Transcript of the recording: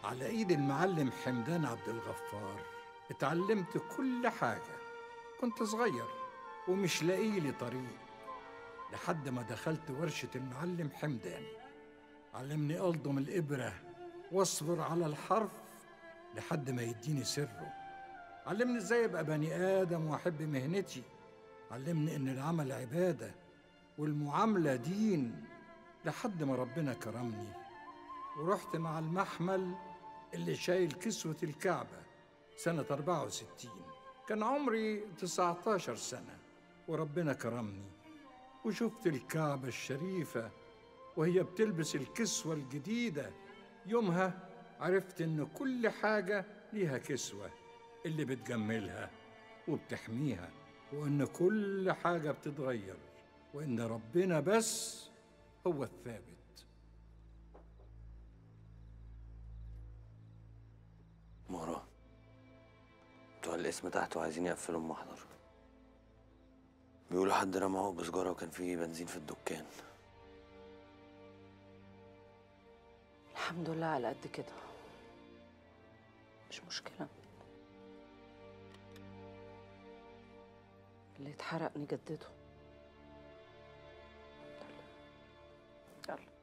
على ايد المعلم حمدان عبد الغفار اتعلمت كل حاجة كنت صغير ومش لاقي لي طريق لحد ما دخلت ورشة المعلم حمدان علمني ألضم الإبرة واصبر على الحرف لحد ما يديني سره علمني ازاي ابقى بني آدم واحب مهنتي علمني ان العمل عبادة والمعاملة دين لحد ما ربنا كرمني ورحت مع المحمل اللي شايل كسوة الكعبة سنة 64 كان عمري 19 سنة وربنا كرمني وشفت الكعبة الشريفة وهي بتلبس الكسوة الجديدة يومها عرفت إن كل حاجة ليها كسوة اللي بتجملها وبتحميها وإن كل حاجة بتتغير وإن ربنا بس هو الثابت مهران بتوع الاسم تحت وعايزين يقفلوا المحضر بيقولوا حد رمى عقب سجارة وكان فيه بنزين في الدكان الحمد لله على قد كده مش مشكلة اللي اتحرق نجدده يلا يلا